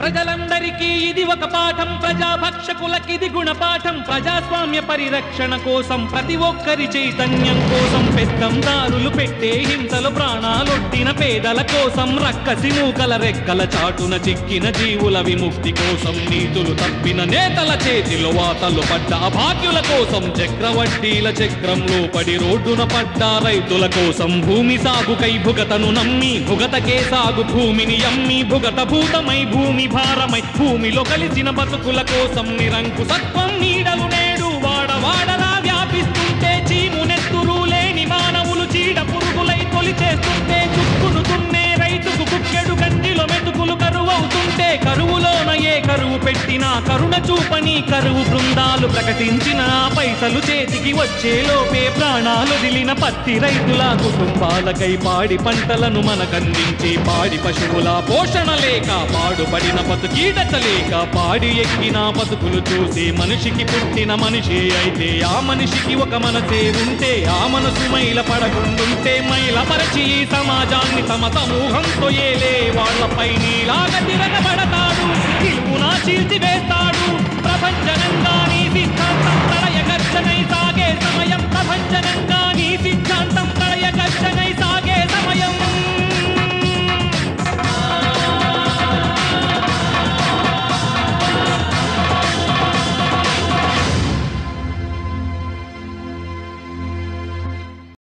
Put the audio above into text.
ప్రజలందరికీ ఇది ఒక పాఠం ప్రజాభక్షకులకిది గుణపాఠం ప్రజాస్వామ్య పరిరక్షణ కోసం ప్రతి ఒక్కరి చైతన్యం కోసం పెత్తందారులు పెట్టే హింసలు ప్రాణాలొట్టిన పేదల కోసం రక్కసి మూకల రెక్కల చాటున చిక్కిన జీవుల విముక్తి కోసం నీతులు తప్పిన నేతల చేతిలో వాతలు పడ్డ అభాగ్యుల కోసం చక్రవడ్డీల చక్రంలో పడి రోడ్డున పడ్డ రైతుల కోసం భూమి సాగుకై భుగతను నమ్మి భుగతకే సాగు భూమిని అమ్మి భుగత భూతమై భూమి భారమై భూమిలో కలిసిన బతుకుల కోసం నిరంకుశత్వం నీడలు నేడు వాడవాడలా వ్యాపిస్తుంటే చీము నెత్తురు లేని మానవులు చీడ పురుగులై తొలిచేస్తుంటే చుక్కును దున్నే రైతుకు కుక్కెడు గంజిలో మెతుకులు కరువవుతుంటే కరువులోన ఏ కరువు పెట్టినా కరుణ చూపని కరువు బృందాలు ప్రకటించిన పైసలు చేతికి వచ్చే లోపే ప్రాణాలు వదిలిన పత్తి రైతుల కుటుంబాలకై పాడి పంటలను మనకందించే పాడి పశువుల పోషణ లేక పాడుపడిన బతుకీడత లేక పాడి ఎక్కిన బతుకులు చూసి మనిషికి పుట్టిన మనిషి అయితే ఆ మనిషికి ఒక మనసే ఉంటే ఆ మనసు మైల పడకుండుంటే మైల పరచి ఈ సమాజాన్ని తమ సమూహంతో ఏలే వాళ్ళపై నీలాగా తిరగబడతాడు నిలువునా చీల్చివేస్తాడు ప్రపంచనంగా నీ సిద్ధాంతం ప్రళయ గర్జనై సాగే సమయం ప్రపంచనంగా నీ సిద్ధాంతం